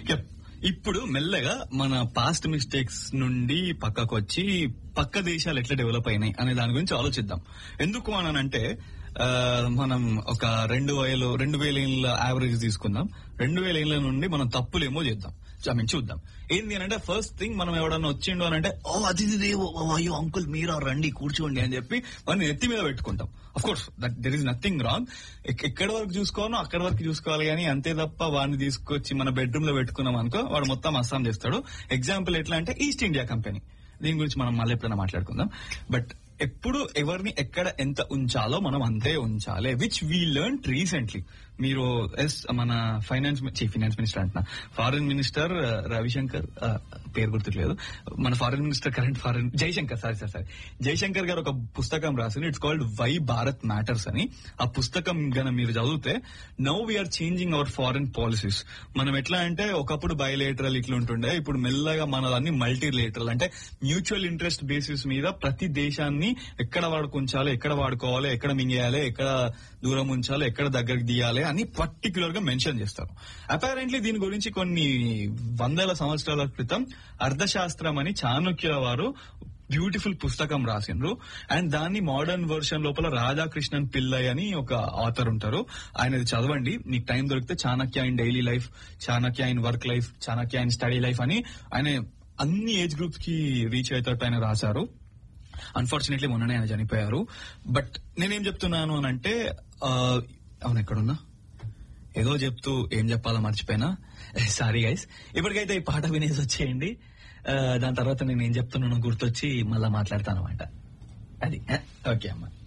Yep. ఇప్పుడు మెల్లగా మన పాస్ట్ మిస్టేక్స్ నుండి పక్కకు వచ్చి పక్క దేశాలు ఎట్లా డెవలప్ అయినాయి అనే దాని గురించి ఆలోచిద్దాం ఎందుకు అని అంటే ఆ, మనం ఒక రెండు వేలు రెండు వేల ఏళ్ళ యావరేజ్ తీసుకుందాం రెండు వేల ఏళ్ళ నుండి మనం తప్పులేమో చేద్దాం ఐ మీన్ చూద్దాం ఏంది అని అంటే ఫస్ట్ థింగ్ మనం ఎవడన్నా వచ్చిండు అని అంటే ఓ అది ఇది దేవో ఓ, అయ్యో అంకుల్ మీరా రండి కూర్చోండి అని చెప్పి మనం ఎత్తి మీద పెట్టుకుంటాం of course that there is nothing wrong ఎక్కడి వరకు చూసుకోవాలో అక్కడి వరకు చూసుకోవాలి కానీ అంతే తప్ప వాడిని తీసుకొచ్చి మన బెడ్రూమ్ లో పెట్టుకున్నాం అనుకో వాడు మొత్తం అస్సాం చేస్తాడు ఎగ్జాంపుల్ ఎట్లా అంటే ఈస్ట్ ఇండియా కంపెనీ దీని గురించి మనం మళ్ళీ ఎప్పుడైనా మాట్లాడుకుందాం బట్ ఎప్పుడు ఎవరిని ఎక్కడ ఎంత ఉంచాలో మనం అంతే ఉంచాలి విచ్ వీ లెర్న్ రీసెంట్లీ మీరు ఎస్ మన ఫైనాన్స్ చీఫ్ ఫైనాన్స్ మినిస్టర్ అంటున్నా ఫారిన్ మినిస్టర్ రవిశంకర్ ఆ, పేరు గుర్తులేదు మన foreign minister current foreign Jaishankar sorry sir sorry Jaishankar గారు ఒక పుస్తకం రాసింది it's called why Bharat matters అని ఆ పుస్తకం గన మీరు చదివితే now we're changing our foreign policies మనం ఎట్లా అంటే ఒకప్పుడు బయలేటరల్ ఇట్లా ఉంటుండే ఇప్పుడు మెల్లగా మనదన్ని మల్టీ లేటరల్ అంటే మ్యూచువల్ ఇంట్రెస్ట్ బేసిస్ మీద ప్రతి దేశాన్ని ఎక్కడ వాడుకుంచాలి ఎక్కడ వాడుకోవాలి ఎక్కడ మింగేయాలి ఎక్కడ దూరం ఉంచాలి ఎక్కడ దగ్గరికి తీయాలి అని పర్టికులర్ గా మెన్షన్ చేస్తారు అపారెంట్లీ దీని గురించి కొన్ని వందల సంవత్సరాల క్రితం అర్థశాస్త్రం అని చాణక్యుల వారు బ్యూటిఫుల్ పుస్తకం రాసిండ్రు అండ్ దాన్ని మోడర్న్ వర్షన్ లోపల రాధాకృష్ణన్ పిల్లయ్ అని ఒక ఆథర్ ఉంటారు ఆయనది చదవండి మీకు టైం దొరికితే Chanakya in daily life Chanakya in work life Chanakya in study life అని ఆయన అన్ని ఏజ్ గ్రూప్స్ కి రీచ్ అయ్యేటట్టు ఆయన రాశారు అన్ఫార్చునేట్లీ మొన్ననే ఆయన చనిపోయారు బట్ నేనేం చెప్తున్నాను అని అంటే ఆ, అవును ఎక్కడున్నా ఏదో చెప్తూ ఏం చెప్పాలో మర్చిపోయినా సారీ గైస్ ఇప్పటికైతే ఈ పాట వినేసి వచ్చేయండి ఆ, దాని తర్వాత నేను ఏం చెప్తున్నానో గుర్తొచ్చి మళ్ళా మాట్లాడతాను అనమాట అది ఓకే అమ్మా